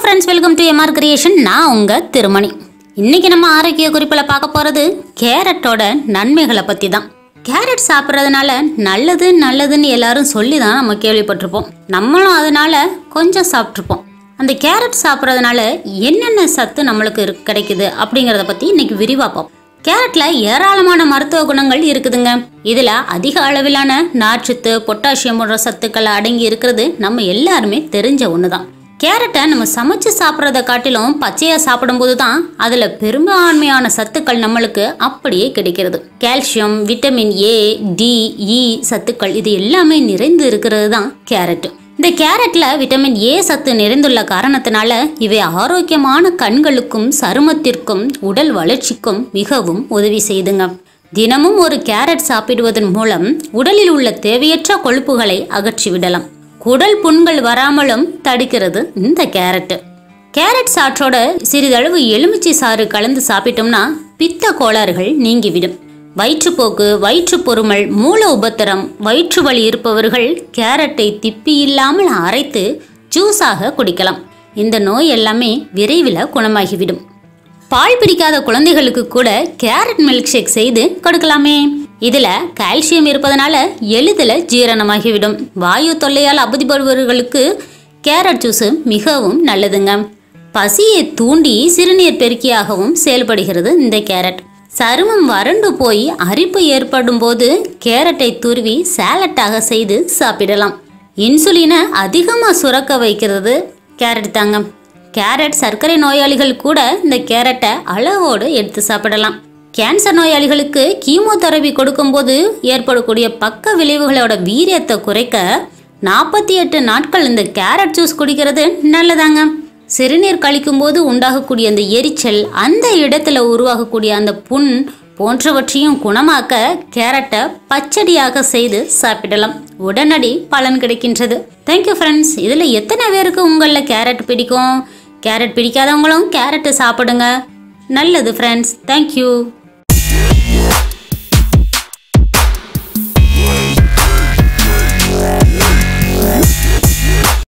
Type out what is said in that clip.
friends welcome to MR creation நான் உங்கள் திருமணி இன்னைக்கு நம்ம ஆரோக்கிய குறிப்பில் பார்க்க போகிறது கேரட்டோட நன்மைகளை பற்றி தான் கேரட் சாப்பிட்றதுனால நல்லது நல்லதுன்னு எல்லாரும் சொல்லி தான் நம்ம கேள்விப்பட்டிருப்போம் நம்மளும் அதனால கொஞ்சம் சாப்பிட்ருப்போம் அந்த கேரட் சாப்பிட்றதுனால என்னென்ன சத்து நம்மளுக்கு இரு- கிடைக்குது அப்படிங்கிறத பற்றி இன்னைக்கு விரிவாக பார்ப்போம் கேரட்ல ஏராளமான மருத்துவ குணங்கள் இருக்குதுங்க இதுல அதிக அளவிலான நார்ச்சத்து பொட்டாசியம் போன்ற சத்துக்கள் அடங்கி இருக்கிறது நம்ம எல்லாருமே தெரிஞ்ச ஒண்ணுதான் கேரட்டை நம்ம சமைச்சு சாப்பிட்றத காட்டிலும் பச்சையா சாப்பிடும்போது தான் அதுல பெரும்பான்மையான சத்துக்கள் நம்மளுக்கு அப்படியே கிடைக்கிறது calcium vitamin A D E சத்துக்கள் இது எல்லாமே நிறைந்து இருக்கிறது தான் கேரட் இந்த கேரட்ல விட்டமின் ஏ சத்து நிறைந்துள்ள காரணத்தினால இவை ஆரோக்கியமான கண்களுக்கும் சருமத்திற்கும் உடல் வளர்ச்சிக்கும் மிகவும் உதவி செய்துங்க தினமும் ஒரு கேரட் சாப்பிடுவதன் மூலம் உடலில் உள்ள தேவையற்ற கொழுப்புகளை அகற்றிவிடலாம் குடல் புண்கள் வராமலும் தடுக்கிறது இந்த கேரட் கேரட் சாற்றோட சிறிதளவு எலுமிச்சை சாறு கலந்து சாப்பிட்டோம்னா பித்த கோளாறுகள் நீங்கிவிடும் வயிற்றுப்போக்கு வயிற்றுப்பொருமல் மூல உபத்திரம் வயிற்று வலி இருப்பவர்கள் கேரட்டை திப்பி இல்லாமல் அரைத்து ஜூஸாக குடிக்கலாம் இந்த நோய் எல்லாமே விரைவில் குணமாகிவிடும் பால் பிடிக்காத குழந்தைகளுக்கு கூட கேரட் மில்க் ஷேக் செய்து கொடுக்கலாமே இதுல கால்சியம் இருப்பதனால எளிதில் ஜீரணமாகிவிடும் வாயு தொல்லையால் அவதிப்படுபவர்களுக்கு கேரட் ஜூஸ் மிகவும் நல்லதுங்க பசியை தூண்டி சிறுநீர் பெருக்கியாகவும் செயல்படுகிறது இந்த கேரட் சருமம் வறண்டு போய் அரிப்பு ஏற்படும் போது கேரட்டை துருவி சாலட்டாக செய்து சாப்பிடலாம் இன்சுலினை அதிகமாக சுரக்க வைக்கிறது கேரட் தாங்க கேரட் சர்க்கரை நோயாளிகள் கூட இந்த கேரட்டை அளவோடு எடுத்து சாப்பிடலாம் கேன்சர் நோயாளிகளுக்கு கீமோதெரபி கொடுக்கும்போது ஏற்படக்கூடிய பக்க விளைவுகளோட வீரியத்தை குறைக்க நாற்பத்தி எட்டு நாட்கள் இந்த கேரட் ஜூஸ் குடிக்கிறது நல்லதாங்க சிறுநீர் கழிக்கும்போது உண்டாகக்கூடிய அந்த எரிச்சல் அந்த இடத்துல உருவாகக்கூடிய அந்த புண் போன்றவற்றையும் குணமாக்க கேரட்டை பச்சடியாக செய்து சாப்பிடலாம் உடனடி பலன் கிடைக்கின்றது தேங்க்யூ ஃப்ரெண்ட்ஸ் இதில் எத்தனை பேருக்கு உங்களில் கேரட் பிடிக்கும் கேரட் பிடிக்காதவங்களும் கேரட்டு சாப்பிடுங்க நல்லது ஃப்ரெண்ட்ஸ் தேங்க்யூ